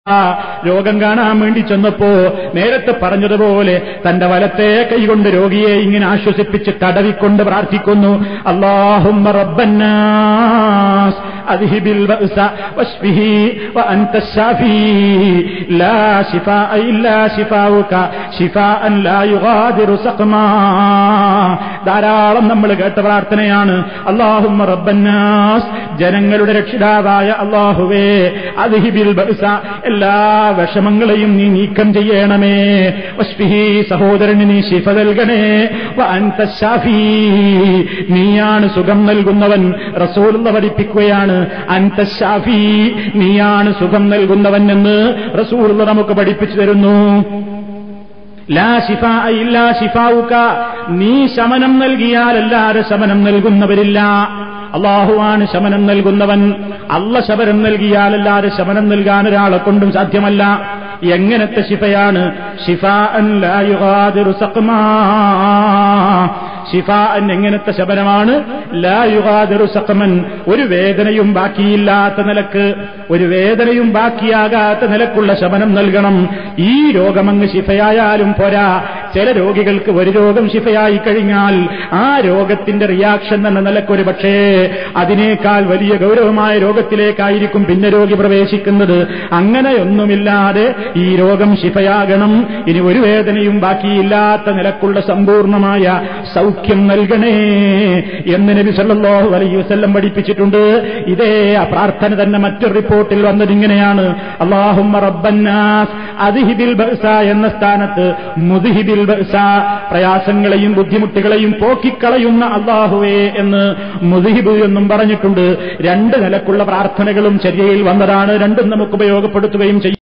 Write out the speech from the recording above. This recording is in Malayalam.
രോഗം കാണാൻ വേണ്ടി ചെന്നപ്പോ നേരത്തെ പറഞ്ഞതുപോലെ തന്റെ വലത്തെ കൈകൊണ്ട് രോഗിയെ ഇങ്ങനെ ആശ്വസിപ്പിച്ച് തടവിക്കൊണ്ട് പ്രാർത്ഥിക്കുന്നു അള്ളാഹുമ്മ റബ്ബന്നാസ് അദ്ഹിബിൽ ബഅസ വശ്ഫിഹി വഅൻത الشافي لا شفاء إلا شفاؤك شفاء لا يغادر سقما ധാരാളം നമ്മൾ കേട്ട പ്രാർത്ഥനയാണ് അള്ളാഹുമ്മ റബ്ബന്നാസ് ജനങ്ങളുടെ രക്ഷിതാവായ അള്ളാഹുവേ അദ്ഹിബിൽ ബഅസ എല്ലാ വിഷമങ്ങളെയും നീ നീക്കം ചെയ്യണമേ വസ്ഫിഹി സഹോദരന് നീ ശിഫ നൽകണേ വഅൻത ഷാഫി നീയാണ് സുഖം നൽകുന്നവൻ റസൂലുള്ള പഠിപ്പിക്കുകയാണ് അൻത ഷാഫി നീയാണ് സുഖം നൽകുന്നവൻ എന്ന് റസൂലുള്ള നമുക്ക് പഠിപ്പിച്ചു തരുന്നു ലാ ശിഫാ ഇല്ലാ ശിഫാവുക നീ ശമനം നൽകിയാലല്ലാതെ ശമനം നൽകുന്നവരില്ല അള്ളാഹുവാണ് ശമനം നൽകുന്നവൻ അല്ല ശമനം നൽകിയാലല്ലാതെ ശമനം നൽകാൻ ഒരാളെ കൊണ്ടും സാധ്യമല്ല എങ്ങനത്തെ ശിഫയാണ് ഷിഫാഅൻ ലാ യുഗാദിറു സഖ്മാ ഷിഫാഅൻ എങ്ങനത്തെ ശമനമാണ് ലാ യുഗാദിറു സഖ്മൻ ഒരു വേദനയും ബാക്കിയില്ലാത്ത നിലക്ക് ഒരു വേദനയും ബാക്കിയാകാത്ത നിലക്കുള്ള ശമനം നൽകണം ഈ രോഗമങ്ങ് ശിഫയായാലും പോരാ ചില രോഗികൾക്ക് ഒരു രോഗം ശിഫയായി കഴിഞ്ഞാൽ ആ രോഗത്തിന്റെ റിയാക്ഷൻ എന്ന നിലക്കൊരു പക്ഷേ അതിനേക്കാൾ വലിയ ഗൗരവമായ രോഗത്തിലേക്കായിരിക്കും പിന്നെ രോഗി പ്രവേശിക്കുന്നത് അങ്ങനെയൊന്നുമില്ലാതെ ഈ രോഗം ശിഫയാകണം ഇനി ഒരു വേദനയും ബാക്കിയില്ലാത്ത നിലക്കുള്ള സമ്പൂർണമായ സൗഖ്യം നൽകണേ എന്ന് നബി സല്ലല്ലാഹു അലൈഹി വസല്ലം പഠിപ്പിച്ചിട്ടുണ്ട് ഇതേ ആ പ്രാർത്ഥന തന്നെ മറ്റൊരു റിപ്പോർട്ടിൽ വന്നതിങ്ങനെയാണ് അള്ളാഹുമ്മ റബ്ബന്നാസ് അദ്ഹിബിൽ ബഅസ എന്ന സ്ഥാനത്ത് മുദ്ഹിബിൽ ബഅസ പ്രയാസങ്ങളെയും ബുദ്ധിമുട്ടുകളെയും പോക്കിക്കളയുന്ന അള്ളാഹുവേ എന്ന് മുദ്ഹിബ് എന്നും പറഞ്ഞിട്ടുണ്ട് രണ്ട് നിലക്കുള്ള പ്രാർത്ഥനകളും ചര്യയിൽ വന്നതാണ് രണ്ടും നമുക്ക് ഉപയോഗപ്പെടുത്തുകയും ചെയ്യും